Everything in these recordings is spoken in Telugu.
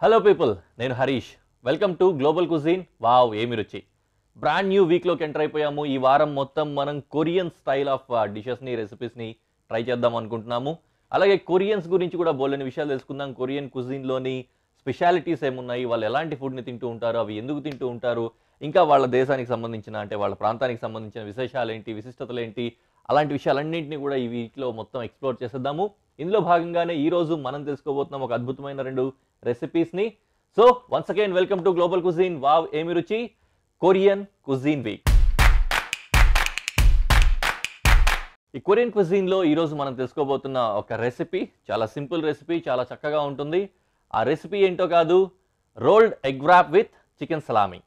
హలో పీపుల్ నేను Harish welcome to global cuisine wow ఏమి రుచి బ్రాండ్ న్యూ వీక్లోకి ఎంటర్ అయిపోయాము ఈ వారం మొత్తం మనం కొరియన్ స్టైల్ ఆఫ్ డిషెస్ని రెసిపీస్ని ట్రై చేద్దాం అనుకుంటున్నాము అలాగే కొరియన్స్ గురించి కూడా బోలేని విషయాలు తెలుసుకుందాం కొరియన్ కుజీన్లోని స్పెషాలిటీస్ ఏమున్నాయి వాళ్ళు ఎలాంటి ఫుడ్ని తింటూ ఉంటారు అవి ఎందుకు తింటూ ఉంటారు ఇంకా వాళ్ళ దేశానికి సంబంధించిన అంటే వాళ్ళ ప్రాంతానికి సంబంధించిన విశేషాలు ఏంటి విశిష్టతలు ఏంటి అలాంటి విషయాలన్నింటినీ కూడా ఈ వీక్లో మొత్తం ఎక్స్ప్లోర్ చేసేద్దాము ఇందులో భాగంగానే ఈ రోజు మనం తెలుసుకోబోతున్నాం ఒక అద్భుతమైన రెండు రెసిపీస్ని so once again welcome to global cuisine wow ఏమి రుచి కొరియన్ కుజీన్ వీక్ ఈ కొరియన్ కుజీన్లో ఈరోజు మనం తెలుసుకోబోతున్న ఒక రెసిపీ చాలా సింపుల్ రెసిపీ చాలా చక్కగా ఉంటుంది ఆ రెసిపీ ఏంటో కాదు rolled egg wrap with chicken salami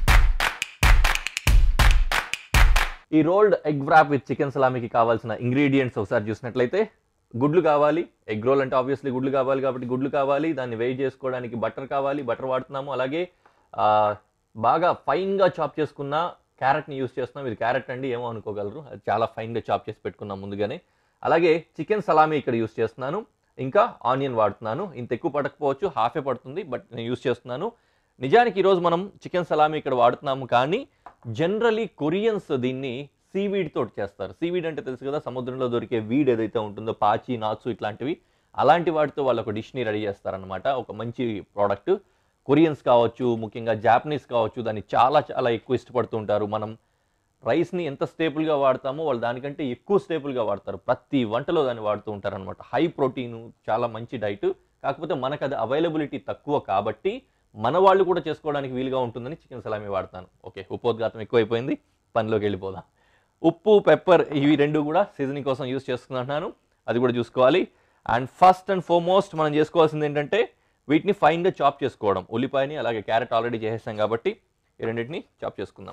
ఈ rolled egg wrap with chicken సలామీకి కావాల్సిన ఇంగ్రీడియంట్స్ ఒకసారి చూసినట్లయితే గుడ్లు కావాలి ఎగ్ రోల్ అంటే ఆబ్వియస్లీ గుడ్లు కావాలి కాబట్టి గుడ్లు కావాలి దాన్ని వేయి చేసుకోవడానికి బటర్ కావాలి బటర్ వాడుతున్నాము అలాగే ఆ, బాగా ఫైన్గా చాప్ చేసుకున్న క్యారెట్ని యూస్ చేస్తున్నాం ఇది క్యారెట్ అండి ఏమో అనుకోగలరు అది చాలా ఫైన్గా చాప్ చేసి పెట్టుకున్నాం ముందుగానే అలాగే చికెన్ సలామీ ఇక్కడ యూస్ చేస్తున్నాను ఇంకా ఆనియన్ వాడుతున్నాను ఇంత ఎక్కువ పడకపోవచ్చు హాఫే పడుతుంది బట్ నేను యూస్ చేస్తున్నాను నిజానికి ఈరోజు మనం చికెన్ సలామీ ఇక్కడ వాడుతున్నాము కానీ జనరలీ కొరియన్స్ దీన్ని సీవీడ్ తోటి చేస్తారు సీవీడ్ అంటే తెలుసు కదా సముద్రంలో దొరికే వీడ్ ఏదైతే ఉంటుందో పాచి నాచు ఇట్లాంటివి అలాంటి వాటితో వాళ్ళు ఒక డిష్ని రెడీ చేస్తారనమాట ఒక మంచి ప్రోడక్ట్ కొరియన్స్ కావచ్చు ముఖ్యంగా జాపనీస్ కావచ్చు దాన్ని చాలా చాలా ఎక్కువ ఇష్టపడుతూ ఉంటారు మనం రైస్ని ఎంత స్టేపుల్గా వాడతామో వాళ్ళు దానికంటే ఎక్కువ స్టేపుల్గా వాడతారు ప్రతి వంటలో దాన్ని వాడుతూ ఉంటారు అనమాట హై ప్రోటీన్ చాలా మంచి డైట్ కాకపోతే మనకు అది అవైలబిలిటీ తక్కువ కాబట్టి మన వాళ్ళు కూడా చేసుకోవడానికి వీలుగా ఉంటుందని చికెన్ సలామీ వాడతాను ఓకే ఉపోద్ఘాతం ఎక్కువైపోయింది పనిలోకి వెళ్ళిపోదాం ఉప్పు పెప్పర్ ఇవి రెండు కూడా సీజనింగ్ కోసం యూస్ చేసుకుంటున్నాను అది కూడా చూసుకోవాలి అండ్ ఫస్ట్ అండ్ ఫార్మోస్ట్ మనం చేసుకోవాల్సింది ఏంటంటే వీటిని ఫైన్గా చాప్ చేసుకోవడం ఉల్లిపాయని అలాగే క్యారెట్ ఆల్రెడీ చేసేసాం కాబట్టి ఈ రెండింటిని చాప్ చేసుకుందాం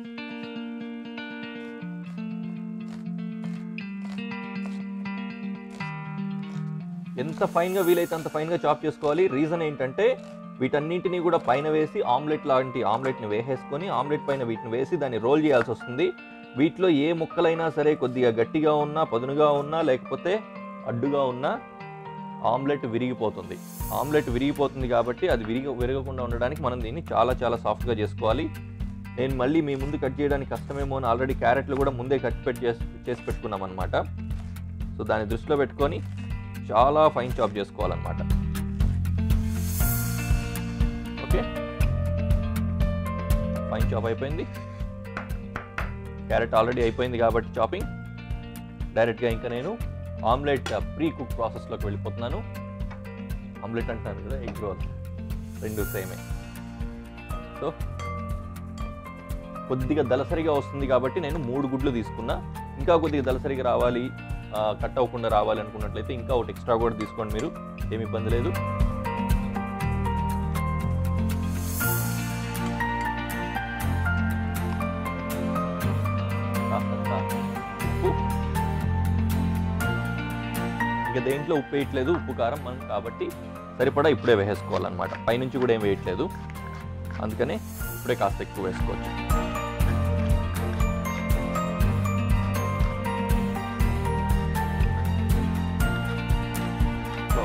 ఎంత ఫైన్గా వీలైతే అంత ఫైన్గా చాప్ చేసుకోవాలి రీజన్ ఏంటంటే వీటన్నింటినీ కూడా పైన వేసి ఆమ్లెట్ లాంటి ఆమ్లెట్ని వేసేసుకొని ఆమ్లెట్ పైన వీటిని వేసి దాన్ని రోల్ చేయాల్సి వస్తుంది వీటిలో ఏ ముక్కలైనా సరే కొద్దిగా గట్టిగా ఉన్నా పదునుగా ఉన్నా లేకపోతే అడ్డుగా ఉన్నా ఆమ్లెట్ విరిగిపోతుంది ఆమ్లెట్ విరిగిపోతుంది కాబట్టి అది విరిగ విరగకుండా ఉండడానికి మనం దీన్ని చాలా చాలా సాఫ్ట్గా చేసుకోవాలి నేను మళ్ళీ మీ ముందు కట్ చేయడానికి కష్టమేమో అని ఆల్రెడీ క్యారెట్లు కూడా ముందే కట్ పెట్టి చేసి చేసి పెట్టుకున్నాం అనమాట సో దాన్ని దృష్టిలో పెట్టుకొని చాలా ఫైన్ చాప్ చేసుకోవాలన్నమాట ఓకే ఫైన్ చాప్ అయిపోయింది క్యారెట్ ఆల్రెడీ అయిపోయింది కాబట్టి చాపింగ్ డైరెక్ట్గా ఇంకా నేను ఆమ్లెట్ ప్రీ కుక్ ప్రాసెస్లోకి వెళ్ళిపోతున్నాను ఆమ్లెట్ అంటాను కదా ఎగ్ రోల్ రెండు సేమే సో కొద్దిగా దలసరిగా వస్తుంది కాబట్టి నేను మూడు గుడ్లు తీసుకున్నా ఇంకా కొద్దిగా దలసరిగా రావాలి ఆ, కట్ అవ్వకుండా రావాలి అనుకున్నట్లయితే ఇంకా ఒకటి ఎక్స్ట్రా కూడా తీసుకోండి మీరు ఏమి ఇబ్బంది లేదు కాస్తంత ఉప్పు ఇంకా దేంట్లో ఉప్పు వేయట్లేదు ఉప్పు కారం మనం కాబట్టి సరిపడా ఇప్పుడే వేసేసుకోవాలన్నమాట పైనుంచి కూడా ఏం వేయట్లేదు అందుకనే ఇప్పుడే కాస్త ఎక్కువ వేసుకోవచ్చు సో,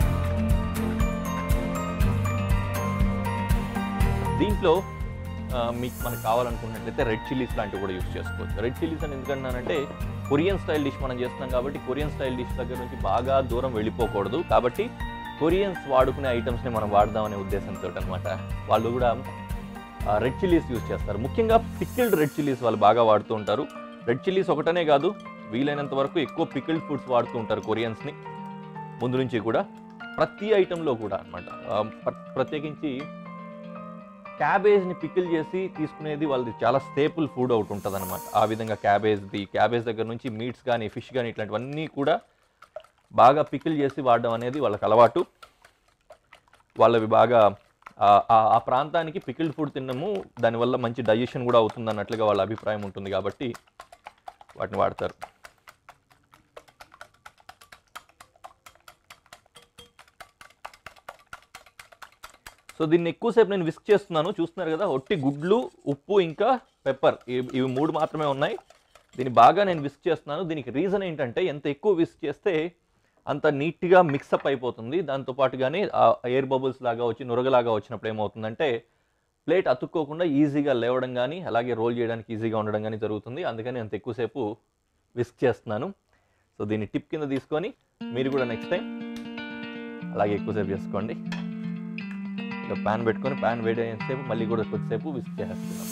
దీంట్లో ఆ, మీకు మనకు కావాలనుకున్నట్లయితే రెడ్ చిల్లీస్ లాంటివి కూడా యూస్ చేసుకోవచ్చు రెడ్ చిల్లీస్ అని ఎందుకంటున్నానంటే కొరియన్ స్టైల్ డిష్ మనం చేస్తున్నాం కాబట్టి కొరియన్ స్టైల్ డిష్ దగ్గర నుంచి బాగా దూరం వెళ్ళిపోకూడదు కాబట్టి కొరియన్స్ వాడుకునే ఐటమ్స్ని మనం వాడదామనే ఉద్దేశంతో అనమాట వాళ్ళు కూడా రెడ్ చిల్లీస్ యూస్ చేస్తారు ముఖ్యంగా పికిల్డ్ రెడ్ చిల్లీస్ వాళ్ళు బాగా వాడుతూ ఉంటారు రెడ్ చిల్లీస్ ఒకటనే కాదు వీలైనంత వరకు ఎక్కువ పికిల్డ్ ఫుడ్స్ వాడుతూ ఉంటారు కొరియన్స్ని ముందు నుంచి కూడా ప్రతి ఐటెంలో కూడా అనమాట ప్రత్యేకించి క్యాబేజ్ని పికిల్ చేసి తీసుకునేది వాళ్ళది చాలా స్టేపుల్ ఫుడ్ ఒకటి ఉంటుంది అనమాట ఆ విధంగా క్యాబేజ్ది క్యాబేజ్ దగ్గర నుంచి మీట్స్ కానీ ఫిష్ కానీ ఇట్లాంటివన్నీ కూడా బాగా పికిల్ చేసి వాడడం అనేది వాళ్ళకి అలవాటు వాళ్ళవి బాగా ఆ- ఆ- ఆ ప్రాంతానికి పికిల్డ్ ఫుడ్ తినము దానివల్ల మంచి డైజెషన్ కూడా అవుతుంది అన్నట్లుగా వాళ్ళ అభిప్రాయం ఉంటుంది కాబట్టి వాటిని వాడతారు సో దీన్ని ఎక్కువసేపు నేను విస్క్ చేస్తున్నాను చూస్తున్నారు కదా ఒట్టి గుడ్లు ఉప్పు ఇంకా పెప్పర్ ఇవి మూడు మాత్రమే ఉన్నాయి దీన్ని బాగా నేను విస్క్ చేస్తున్నాను దీనికి రీజన్ ఏంటంటే ఎంత ఎక్కువ విస్క్ చేస్తే అంత నీట్గా మిక్సప్ అయిపోతుంది దాంతో పాటుగానే ఆ ఎయిర్ బబుల్స్ లాగా వచ్చి నురగలాగా వచ్చినప్పుడు ఏమవుతుందంటే ప్లేట్ అతుక్కోకుండా ఈజీగా లేవడం కానీ అలాగే రోల్ చేయడానికి ఈజీగా ఉండడం కానీ జరుగుతుంది అందుకని అంత ఎక్కువసేపు విస్క్ చేస్తున్నాను సో దీన్ని టిప్ కింద తీసుకొని మీరు కూడా నెక్స్ట్ టైం అలాగే ఎక్కువసేపు చేసుకోండి ఇలా ప్యాన్ పెట్టుకొని ప్యాన్ వేడి అయినంతసేపు మళ్ళీ కూడా కొద్దిసేపు విస్క్ చేస్తున్నాం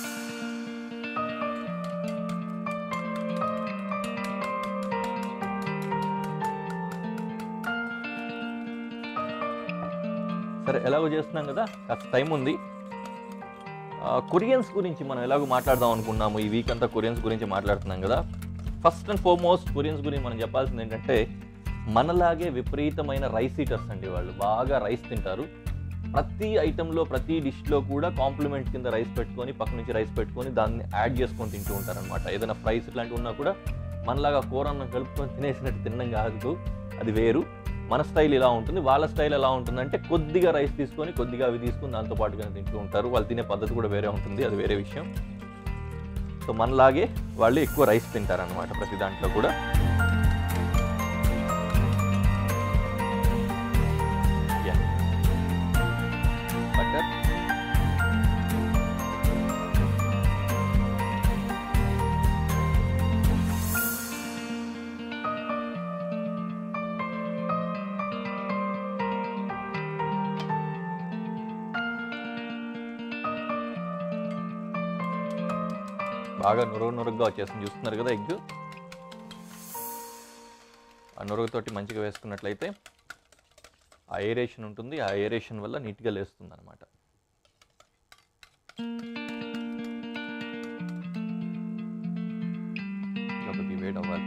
సరే ఎలాగో చేస్తున్నాం కదా కాస్త టైం ఉంది కొరియన్స్ గురించి మనం ఎలాగో మాట్లాడదాం అనుకున్నాము ఈ వీక్ అంతా కొరియన్స్ గురించి మాట్లాడుతున్నాం కదా ఫస్ట్ అండ్ ఫార్మోస్ట్ కొరియన్స్ గురించి మనం చెప్పాల్సింది ఏంటంటే మనలాగే విపరీతమైన రైస్ ఈటర్స్ అండి వాళ్ళు బాగా రైస్ తింటారు ప్రతి ఐటెంలో ప్రతి డిష్లో కూడా కాంప్లిమెంట్ కింద రైస్ పెట్టుకొని పక్క నుంచి రైస్ పెట్టుకొని దాన్ని యాడ్ చేసుకొని తింటూ ఉంటారు అనమాట ఏదైనా ఫ్రైస్ ఇట్లాంటివి ఉన్నా కూడా మనలాగా కూర అన్నం కలుపుకొని తినేసినట్టు తినడం కాదు అది వేరు మన స్టైల్ ఇలా ఉంటుంది వాళ్ళ స్టైల్ ఎలా ఉంటుందంటే కొద్దిగా రైస్ తీసుకొని కొద్దిగా అవి తీసుకొని దాంతో పాటుగా తింటూ ఉంటారు వాళ్ళు తినే పద్ధతి కూడా వేరే ఉంటుంది అది వేరే విషయం సో మనలాగే వాళ్ళు ఎక్కువ రైస్ తింటారనమాట ప్రతి దాంట్లో కూడా బటర్ బాగా నురుగు నురుగ్గా వచ్చేసింది చూస్తున్నారు కదా ఎగ్ ఆ నురుగుతోటి మంచిగా వేసుకున్నట్లయితే ఆ ఏరేషన్ ఉంటుంది ఆ ఏరేషన్ వల్ల నీట్గా లేస్తుంది అనమాట ఒకటి వేడి అవ్వాలి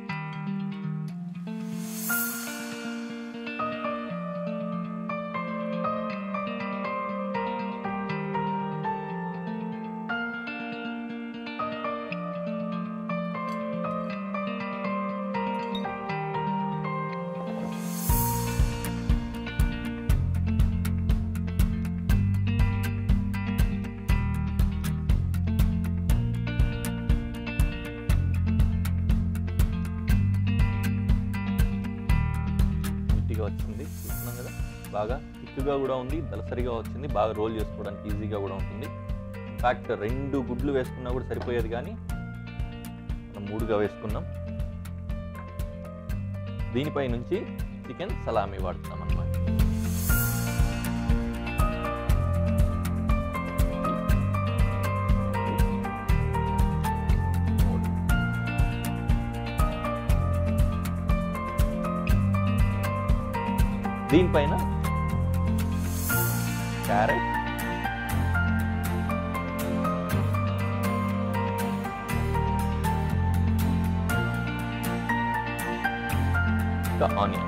నీట్గా వచ్చింది చూస్తున్నాం కదా బాగా థిక్గా కూడా ఉంది దలసరిగా వచ్చింది బాగా రోల్ చేసుకోవడానికి ఈజీగా కూడా ఉంటుంది ఇన్ఫ్యాక్ట్ రెండు గుడ్లు వేసుకున్నా కూడా సరిపోయేది కానీ మనం మూడుగా వేసుకున్నాం దీనిపై నుంచి చికెన్ సలామీ వాడుతున్నాం అన్నమాట మూడు. దీనిపైన క్యారెట్ ఇంకా onion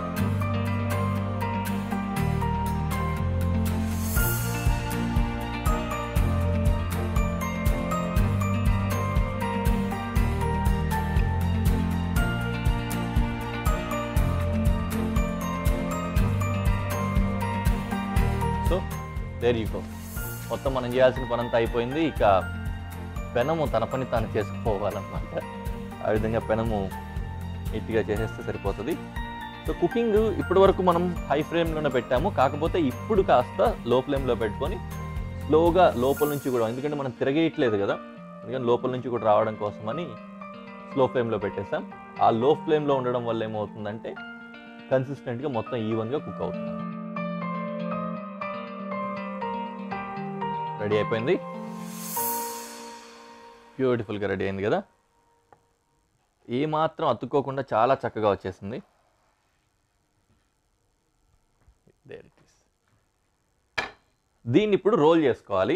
so there you go మొత్తం మనం చేయాల్సిన పని అంతా అయిపోయింది ఇక పెనము తన పని తాను చేసుకుపోవాలన్నమాట ఆ విధంగా పెనము నీట్గా చేసేస్తే సరిపోతుంది సో కుకింగ్ ఇప్పటి వరకు మనం హై ఫ్లేమ్లోనే పెట్టాము కాకపోతే ఇప్పుడు కాస్త లో ఫ్లేమ్లో పెట్టుకొని స్లోగా లోపల నుంచి కూడా ఎందుకంటే మనం తిరగేయట్లేదు కదా అందుకని లోపల నుంచి కూడా రావడం కోసమని స్లో ఫ్లేమ్లో పెట్టేసాం ఆ లో ఫ్లేమ్లో ఉండడం వల్ల ఏమవుతుందంటే కన్సిస్టెంట్గా మొత్తం ఈవెన్గా కుక్ అవుతుంది రెడీ అయిపోయింది బ్యూటిఫుల్గా రెడీ అయింది కదా ఏమాత్రం అతుక్కోకుండా చాలా చక్కగా వచ్చేసింది There it is. దీన్ని ఇప్పుడు రోల్ చేసుకోవాలి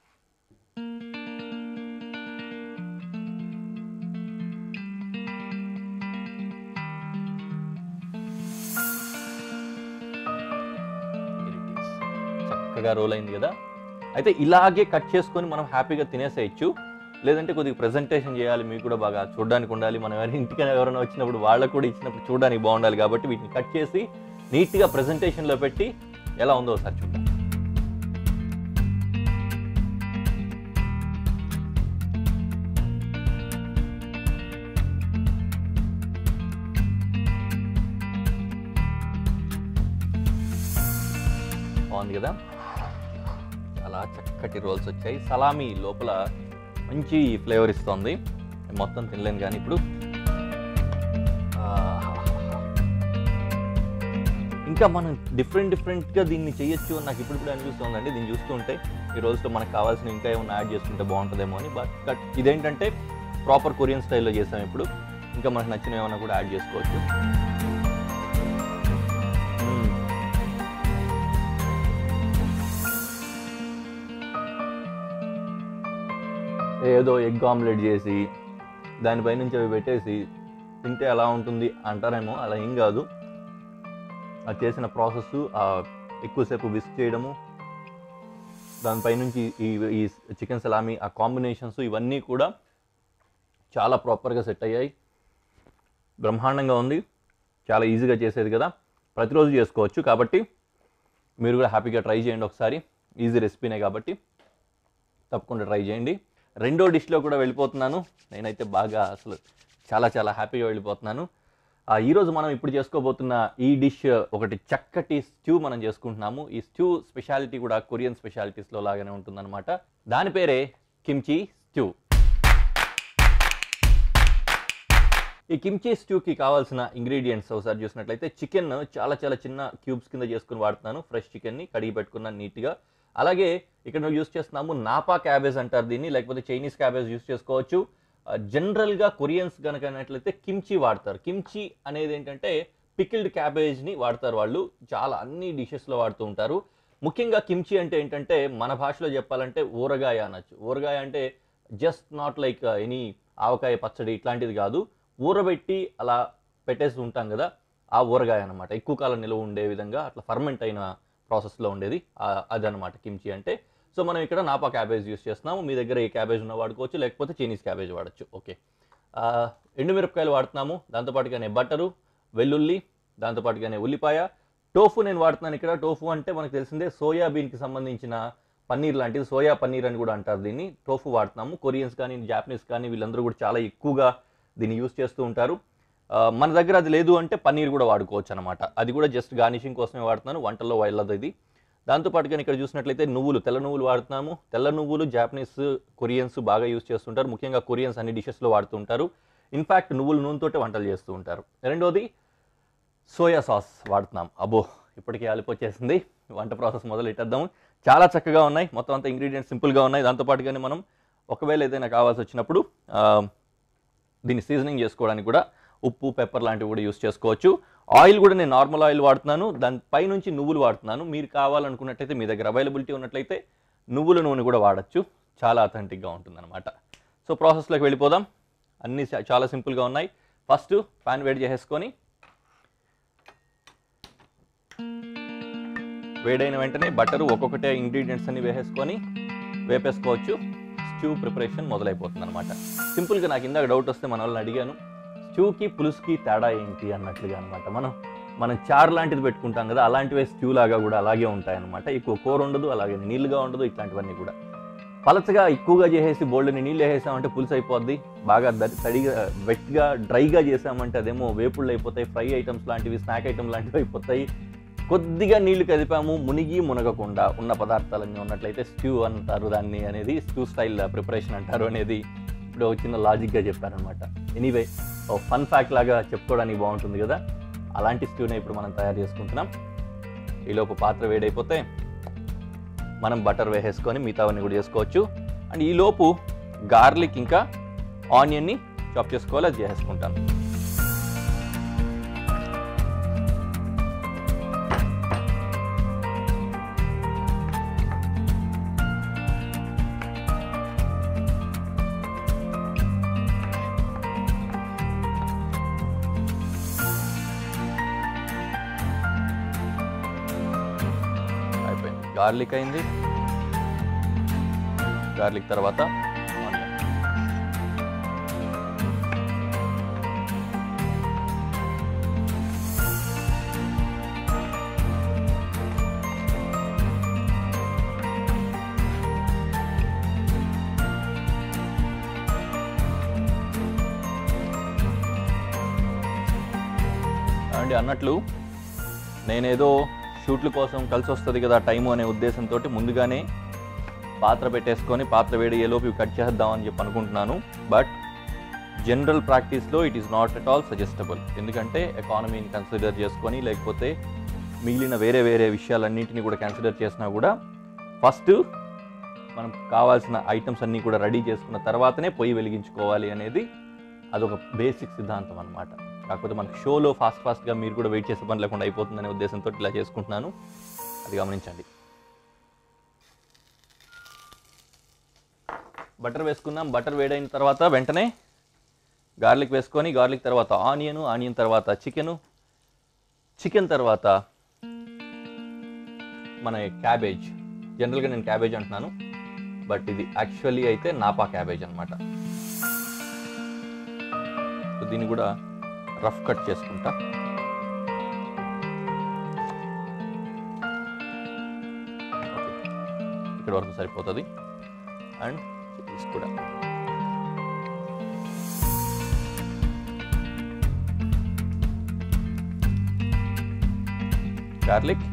Here it is. చక్కగా రోల్ అయింది కదా అయితే ఇలాగే కట్ చేసుకొని మనం హ్యాపీగా తినేసేయచ్చు లేదంటే కొద్దిగా ప్రజెంటేషన్ చేయాలి మీకు కూడా బాగా చూడడానికి ఉండాలి మనం ఎవరైనా ఇంటికి ఎవరైనా వచ్చినప్పుడు వాళ్ళకు కూడా ఇచ్చినప్పుడు చూడడానికి బాగుండాలి కాబట్టి వీటిని కట్ చేసి నీట్గా ప్రజెంటేషన్లో పెట్టి ఎలా ఉందో ఒకసారి చూద్దాం బాగుంది కదా చాలా చక్కటి రోల్స్ వచ్చాయి సలామీ లోపల మంచి ఫ్లేవర్ ఇస్తుంది నేను మొత్తం తినలేను కానీ ఇప్పుడు ఆహాహాహా. ఇంకా మనం డిఫరెంట్ డిఫరెంట్గా దీన్ని చేయొచ్చు అని నాకు ఇప్పుడు కూడా అనిపిస్తుందండి దీన్ని చూస్తుంటే ఈ రోజుతో మనకు కావాల్సిన ఇంకా ఏమైనా యాడ్ చేసుకుంటే బాగుంటుందేమో అని బట్ బట్ ఇదేంటంటే ప్రాపర్ కొరియన్ స్టైల్లో చేసాం ఇప్పుడు ఇంకా మనకు నచ్చిన ఏమైనా కూడా యాడ్ చేసుకోవచ్చు మ్మ్. ఏదో ఎగ్ ఆమ్లెట్ చేసి దానిపై నుంచి అవి పెట్టేసి తింటే ఎలా ఉంటుంది అంటారేమో అలా ఏం కాదు అది చేసిన ప్రాసెస్ ఎక్కువసేపు విస్క్ చేయడము దానిపై నుంచి ఈ ఈ చికెన్ సలామీ ఆ కాంబినేషన్స్ ఇవన్నీ కూడా చాలా ప్రాపర్గా సెట్ అయ్యాయి బ్రహ్మాండంగా ఉంది చాలా ఈజీగా చేసేది కదా ప్రతిరోజు చేసుకోవచ్చు కాబట్టి మీరు కూడా హ్యాపీగా ట్రై చేయండి ఒకసారి ఈజీ రెసిపీనే కాబట్టి తప్పకుండా ట్రై చేయండి రెండో డిష్లో కూడా వెళ్ళిపోతున్నాను నేనైతే బాగా అసలు చాలా చాలా హ్యాపీగా వెళ్ళిపోతున్నాను ఆ, ఈరోజు మనం ఇప్పుడు చేసుకోబోతున్న ఈ డిష్ ఒకటి చక్కటి స్ట్యూ మనం చేసుకుంటున్నాము ఈ స్ట్యూ స్పెషాలిటీ కూడా కొరియన్ స్పెషాలిటీస్లో లాగానే ఉంటుందన్నమాట దాని పేరే కిమ్చి స్ట్యూ ఈ కిమ్చి స్ట్యూకి కావాల్సిన ఇంగ్రీడియంట్స్ ఒకసారి చూసినట్లయితే చికెన్ చాలా చాలా చిన్న క్యూబ్స్ కింద చేసుకుని వాడుతున్నాను ఫ్రెష్ చికెన్ని కడిగి పెట్టుకున్నాను నీట్గా అలాగే ఇక్కడ నువ్వు యూస్ చేస్తున్నాము నాపా క్యాబేజ్ అంటారు దీన్ని లేకపోతే చైనీస్ క్యాబేజ్ యూస్ చేసుకోవచ్చు జనరల్గా కొరియన్స్ కనుక అన్నట్లయితే కిమ్చి వాడతారు కిమ్చి అనేది ఏంటంటే పికిల్డ్ క్యాబేజ్ని వాడతారు వాళ్ళు చాలా అన్ని డిషెస్లో వాడుతూ ఉంటారు ముఖ్యంగా కిమ్చి అంటే ఏంటంటే మన భాషలో చెప్పాలంటే ఊరగాయ అనొచ్చు ఊరగాయ అంటే జస్ట్ నాట్ లైక్ ఎనీ ఆవకాయ పచ్చడి ఇట్లాంటిది కాదు ఊరబెట్టి అలా పెట్టేసి ఉంటాం కదా ఆ ఊరగాయ అనమాట ఎక్కువ కాలం నిల్వ ఉండే విధంగా అట్లా ఫర్మెంట్ అయిన ప్రాసెస్లో ఉండేది ఆ- అదనమాట కిమ్చి అంటే సో మనం ఇక్కడ నాపా క్యాబేజ్ యూస్ చేస్తున్నాము మీ దగ్గర ఏ క్యాబేజ్ ఉన్నా వాడుకోవచ్చు లేకపోతే చైనీస్ క్యాబేజ్ వాడచ్చు ఓకే ఆ, ఎండుమిరపకాయలు వాడుతున్నాము దాంతోపాటుగానే బటరు వెల్లుల్లి దాంతోపాటుగానే ఉల్లిపాయ టోఫు నేను వాడుతున్నాను ఇక్కడ టోఫు అంటే మనకు తెలిసిందే సోయాబీన్కి సంబంధించిన పన్నీర్ లాంటిది సోయా పన్నీర్ అని కూడా అంటారు దీన్ని టోఫు వాడుతున్నాము కొరియన్స్ కానీ జాపనీస్ కానీ వీళ్ళందరూ కూడా చాలా ఎక్కువగా దీన్ని యూస్ చేస్తూ ఉంటారు ఆ, మన దగ్గర అది లేదు అంటే పన్నీర్ కూడా వాడుకోవచ్చు అనమాట అది కూడా జస్ట్ గార్నిషింగ్ కోసమే వాడుతున్నాను వంటల్లో వెళ్ళదు ఇది దాంతోపాటుగా ఇక్కడ చూసినట్లయితే నువ్వులు తెల్ల నువ్వులు వాడుతున్నాము తెల్ల నువ్వులు జాపనీస్ కొరియన్స్ బాగా యూస్ చేస్తుంటారు ముఖ్యంగా కొరియన్స్ అన్ని డిషెస్లో వాడుతూ ఉంటారు ఇన్ఫ్యాక్ట్ నువ్వులు నూనెతోటే వంటలు చేస్తూ ఉంటారు రెండోది సోయా సాస్ వాడుతున్నాం అబ్బో ఇప్పటికే అలిపొచ్చేసింది వంట ప్రాసెస్ మొదలు పెట్టేద్దాము చాలా చక్కగా ఉన్నాయి మొత్తం అంతా ఇంగ్రీడియంట్స్ సింపుల్గా ఉన్నాయి దాంతోపాటుగానే మనం ఒకవేళ ఏదైనా కావాల్సి వచ్చినప్పుడు ఆ, దీన్ని సీజనింగ్ చేసుకోవడానికి కూడా ఉప్పు పెప్పర్ లాంటివి కూడా యూస్ చేసుకోవచ్చు ఆయిల్ కూడా నేను నార్మల్ ఆయిల్ వాడుతున్నాను దాని పైనుంచి నువ్వులు వాడుతున్నాను మీరు కావాలనుకున్నట్లయితే మీ దగ్గర అవైలబిలిటీ ఉన్నట్లయితే నువ్వుల నూనె కూడా వాడచ్చు చాలా అథెంటిక్గా ఉంటుందన్నమాట సో ప్రాసెస్లోకి వెళ్ళిపోదాం అన్నీ చా- చాలా సింపుల్గా ఉన్నాయి ఫస్ట్ ప్యాన్ వేడి చేసేసుకొని వేడైన వెంటనే బటరు ఒక్కొక్కటే ఇంగ్రీడియంట్స్ అన్ని వేసేసుకొని వేపేసుకోవచ్చు స్ట్యూ ప్రిపరేషన్ మొదలైపోతుంది అనమాట సింపుల్గా నాకు ఇందాక డౌట్ వస్తే మన వాళ్ళని అడిగాను స్ట్యూకి పులుసుకి తేడా ఏంటి అన్నట్లుగా అనమాట మనం మనం చారు లాంటిది పెట్టుకుంటాం కదా అలాంటివే స్ట్యూ లాగా కూడా అలాగే ఉంటాయన్నమాట ఎక్కువ కూర ఉండదు అలాగే నీళ్ళుగా ఉండదు ఇట్లాంటివన్నీ కూడా పలచగా ఎక్కువగా చేసేసి బోల్డ్ని నీళ్ళు వేసేసామంటే పులుసు అయిపోద్ది బాగా ద- తడిగా వెట్గా డ్రైగా చేసామంటే అదేమో వేపుళ్ళు అయిపోతాయి ఫ్రై ఐటమ్స్ లాంటివి స్నాక్ ఐటమ్ లాంటివి అయిపోతాయి కొద్దిగా నీళ్లు కదిపాము మునిగి మునగకుండా ఉన్న పదార్థాలన్నీ ఉన్నట్లయితే స్ట్యూ అంటారు దాన్ని అనేది స్ట్యూ స్టైల్ ప్రిపరేషన్ అంటారు అనేది ఇప్పుడు ఒక చిన్న లాజిక్గా చెప్పారనమాట ఎనీవే ఓ ఫన్ ఫ్యాక్ట్ లాగా చెప్పుకోవడానికి బాగుంటుంది కదా అలాంటి స్ట్యూనే ఇప్పుడు మనం తయారు చేసుకుంటున్నాం ఈలోపు పాత్ర వేడైపోతే మనం బటర్ వేసేసుకొని మిగతావన్నీ కూడా చేసుకోవచ్చు అండ్ ఈలోపు గార్లిక్ ఇంకా ఆనియన్ని చాప్ చేసుకోవాలి అది చేసేసుకుంటాను అయిపోయింది గార్లిక్ అయింది గార్లిక్ తర్వాత ఆనియన్ అండి అన్నట్లు నేనేదో షూట్ల కోసం కలిసి వస్తుంది కదా టైము అనే ఉద్దేశంతో ముందుగానే పాత్ర పెట్టేసుకొని పాత్ర వేడి లోపు ఇవి కట్ చేద్దామని చెప్పి అనుకుంటున్నాను బట్ జనరల్ ప్రాక్టీస్లో it is not at all suggestable ఎందుకంటే ఎకానమీని కన్సిడర్ చేసుకొని లేకపోతే మిగిలిన వేరే వేరే విషయాలన్నింటినీ కూడా కన్సిడర్ చేసినా కూడా ఫస్ట్ మనం కావాల్సిన ఐటమ్స్ అన్నీ కూడా రెడీ చేసుకున్న తర్వాతనే పొయ్యి వెలిగించుకోవాలి అనేది అదొక బేసిక్ సిద్ధాంతం అనమాట కాకపోతే మనకు షోలో ఫాస్ట్ ఫాస్ట్గా మీరు కూడా వెయిట్ చేసే పని లేకుండా అయిపోతుందనే ఉద్దేశంతో ఇలా చేసుకుంటున్నాను అది గమనించండి బటర్ వేసుకున్నాం బటర్ వేడైన తర్వాత వెంటనే గార్లిక్ వేసుకొని గార్లిక్ తర్వాత ఆనియన్ ఆనియన్ తర్వాత చికెను చికెన్ తర్వాత మన క్యాబేజ్ జనరల్గా నేను క్యాబేజ్ అంటున్నాను బట్ ఇది యాక్చువల్లీ అయితే నాపా క్యాబేజ్ అనమాట సో దీన్ని కూడా రఫ్ కట్ చేసుకుంటా ఓకే ఇక్కడ వరకు సరిపోతుంది అండ్ చిల్లీస్ కూడా గార్లిక్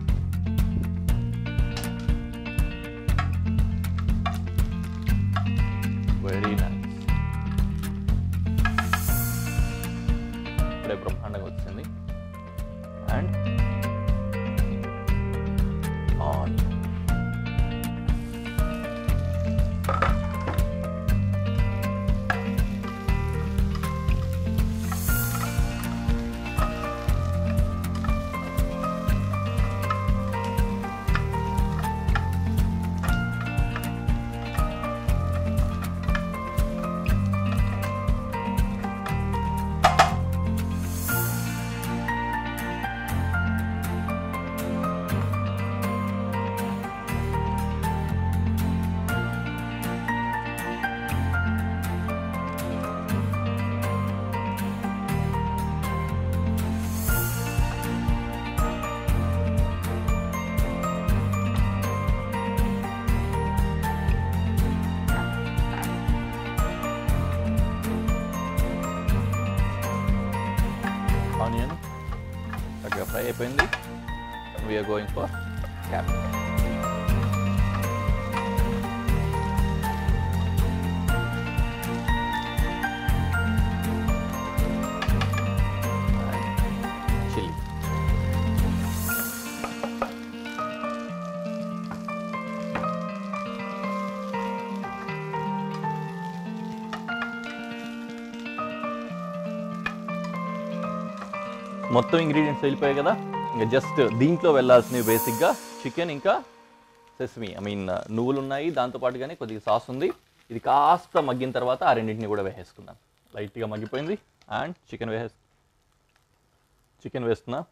వెరీ నైస్ ఇప్పుడే బ్రహ్మాండంగా వచ్చింది అండ్ ఆనియన్ ఆనియన్ చక్కగా ఫ్రై అయిపోయింది we are going for cab chilli మొత్తం ఇంగ్రీడియంట్స్ వెళ్ళిపోయాయి కదా ఇంకా జస్ట్ దీంట్లో వెళ్ళాల్సినవి బేసిక్గా చికెన్ ఇంకా సెస్మి ఐ మీన్ నువ్వులు ఉన్నాయి దాంతోపాటుగానే కొద్దిగా సాస్ ఉంది ఇది కాస్త మగ్గిన తర్వాత ఆ రెండింటిని కూడా వేసేసుకుందాం లైట్గా మగ్గిపోయింది అండ్ చికెన్ వేసే చికెన్ వేస్తున్నా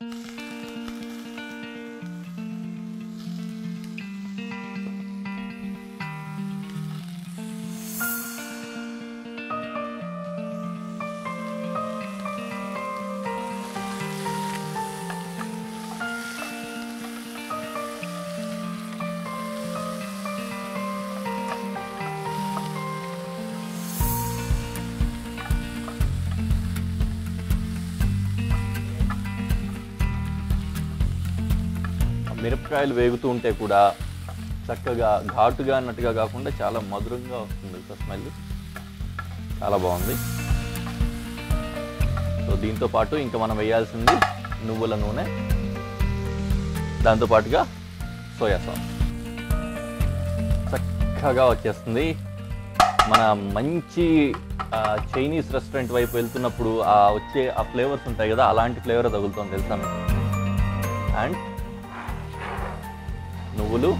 మిరపకాయలు వేగుతూ ఉంటే కూడా చక్కగా ఘాటుగా అన్నట్టుగా కాకుండా చాలా మధురంగా వస్తుంది స్మెల్ చాలా బాగుంది సో దీంతో పాటు ఇంకా మనం వేయాల్సింది నువ్వుల నూనె దాంతో పాటుగా సోయా సాస్ చక్కగా వచ్చేస్తుంది మన మంచి ఆ, చైనీస్ రెస్టారెంట్ వైపు వెళ్తున్నప్పుడు ఆ వచ్చే ఆ ఫ్లేవర్స్ ఉంటాయి కదా అలాంటి ఫ్లేవర్ తగులుతుంది తెలుసా మీకు అండ్ నువ్వులు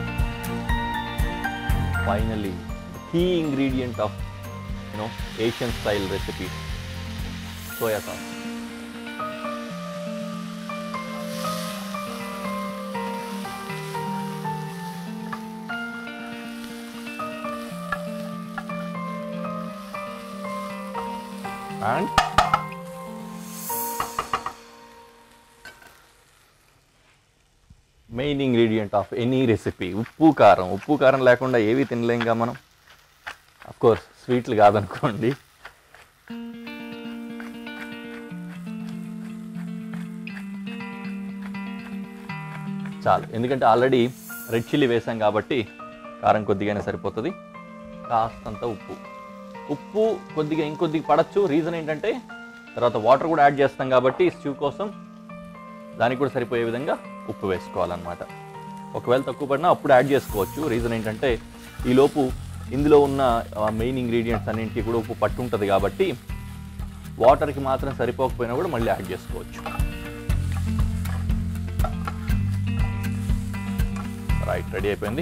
finally key ingredient of you know Asian style recipe soya sauce and main ingredient of any recipe ఉప్పు కారం ఉప్పు కారం లేకుండా ఏవి తినలేంగా మనం కోర్స్ స్వీట్లు కాదనుకోండి చాలు ఎందుకంటే ఆల్రెడీ రెడ్ చిల్లీ వేసాం కాబట్టి కారం కొద్దిగానే సరిపోతుంది కాస్తంత ఉప్పు ఉప్పు కొద్దిగా ఇంకొద్దిగా పడచ్చు రీజన్ ఏంటంటే తర్వాత వాటర్ కూడా యాడ్ చేస్తాం కాబట్టి స్ట్యూ కోసం దానికి కూడా సరిపోయే విధంగా ఉప్పు వేసుకోవాలన్నమాట ఒకవేళ తక్కువ పడినా అప్పుడు యాడ్ చేసుకోవచ్చు రీజన్ ఏంటంటే ఈలోపు ఇందులో ఉన్న మెయిన్ ఇంగ్రీడియంట్స్ అన్నింటికి కూడా ఉప్పు పట్టు ఉంటుంది కాబట్టి వాటర్కి మాత్రం సరిపోకపోయినా కూడా మళ్ళీ యాడ్ చేసుకోవచ్చు రైట్ రెడీ అయిపోయింది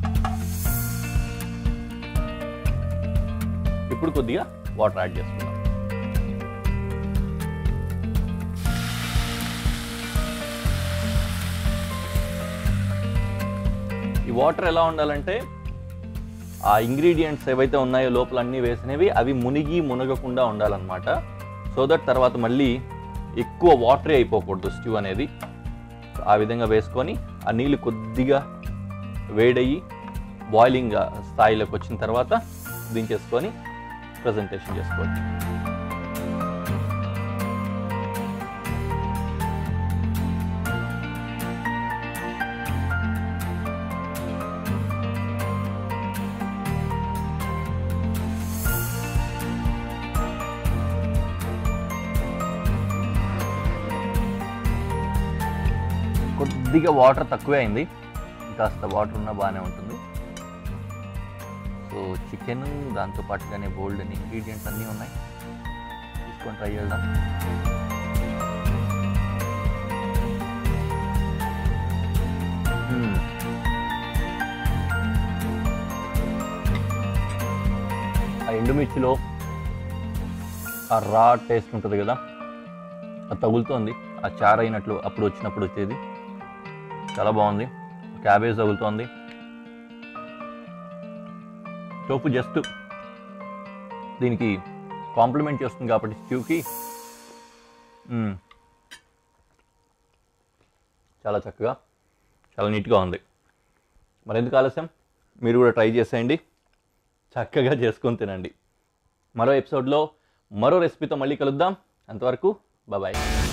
ఇప్పుడు కొద్దిగా వాటర్ యాడ్ చేసుకుందాం ఈ వాటర్ ఎలా ఉండాలంటే ఆ ఇంగ్రీడియంట్స్ ఏవైతే ఉన్నాయో లోపల అన్నీ వేసినవి అవి మునిగి మునగకుండా ఉండాలన్నమాట సో దట్ తర్వాత మళ్ళీ ఎక్కువ వాటరే అయిపోకూడదు స్ట్యూ అనేది ఆ విధంగా వేసుకొని ఆ నీళ్ళు కొద్దిగా వేడయ్యి బాయిలింగ్ స్థాయిలోకి వచ్చిన తర్వాత దించేసుకొని ప్రజెంటేషన్ చేసుకోవచ్చు కొద్దిగా వాటర్ తక్కువే అయింది కాస్త వాటర్ ఉన్నా బాగానే ఉంటుంది సో చికెన్ దాంతో పాటుగానే బోల్డ్ అని ఇంగ్రీడియంట్స్ అన్నీ ఉన్నాయి తీసుకొని ట్రై చేద్దాం మ్మ్. ఆ ఎండుమిర్చిలో ఆ రా టేస్ట్ ఉంటుంది కదా అది తగులుతోంది ఆ చారు అయినట్లు అప్పుడు వచ్చినప్పుడు వచ్చేది చాలా బాగుంది క్యాబేజ్ తగులుతోంది టోపు జస్ట్ దీనికి కాంప్లిమెంట్ చేస్తుంది కాబట్టి స్ట్యూకి మ్మ్. చాలా చక్కగా చాలా నీట్గా ఉంది మరి ఎందుకు ఆలస్యం మీరు కూడా ట్రై చేసేయండి చక్కగా చేసుకొని తినండి మరో ఎపిసోడ్లో మరో రెసిపీతో మళ్ళీ కలుద్దాం అంతవరకు బాయ్